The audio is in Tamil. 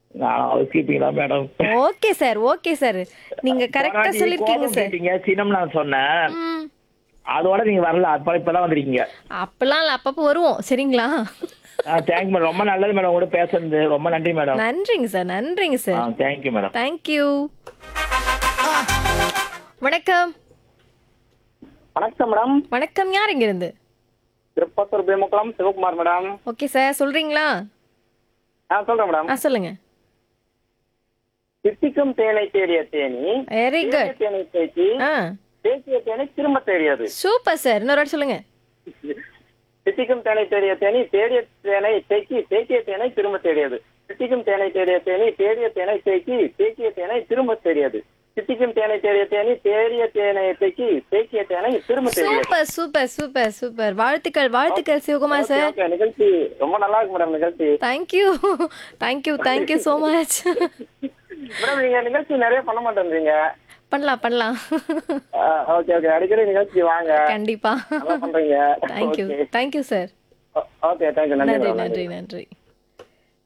நான் ஹவுஸ் கீப்பிங் தான் madam okay sir okay sir நீங்க கரெக்டா சொல்லிருக்கீங்க சார் சினம் நான் சொன்னேன் ம் அதோட நீங்க வரல அப்ப இப்பதான் வந்திருக்கீங்க அப்பெல்லாம் இல்ல அப்பப்போ வருவோம் சரிங்களா தேங்க்யூ மேடம் ரொம்ப நல்லது மேடம் உங்க கூட பேசுறது ரொம்ப நன்றி மேடம் நன்றிங்க சார் நன்றிங்க சார் தேங்க்யூ மேடம் தேங்க்யூ வணக்கம் வணக்கம் மேடம் வணக்கம் யார் இங்க இருந்து திருப்பத்தூர் பேமுக்குளம் சிவகுமார் மேடம் ஓகே சார் சொல்றீங்களா ஆ சொல்றேன் மேடம் ஆ சொல்லுங்க சித்திக்கும் தேனை தேடிய தேனி வெரி தேடிய குட் தேனை தேக்கி ஆ தேக்கிய தேனை திரும்ப தேடியது சூப்பர் சார் இன்னொரு வாட்டி சொல்லுங்க சித்திக்கும் தேனை தேடிய தேனி தேடிய தேனை தேக்கி தேக்கிய தேனை திரும்ப தேடியது சித்திக்கும் தேனை தேடிய தேனி தேடிய தேனை தேக்கி தேக்கிய தேனை திரும்ப தேடியது சித்திக்கும் தேனை தேடிய தேனி தேடிய தேனை தேக்கி தேக்கிய தேனை திரும்ப தேடியது சூப்பர் சூப்பர் சூப்பர் சூப்பர் வாழ்த்துக்கள் வாழ்த்துக்கள் சிவகுமார் Okay, சார் okay, நிகழ்ச்சி ரொம்ப நல்லா இருக்கு மேடம் நிகழ்ச்சி thank you thank you thank you so much madam நீங்க நிகழ்ச்சி நிறைய பண்ண மாட்டேன்றீங்க பண்ணலாம் பண்ணலாம் ஓகே ஓகே அடிக்கடி நிகழ்ச்சி வாங்க கண்டிப்பா நல்லா பண்றீங்க thank you thank you sir okay thank you நன்றி நன்றி மேடம் நன்றி நன்றி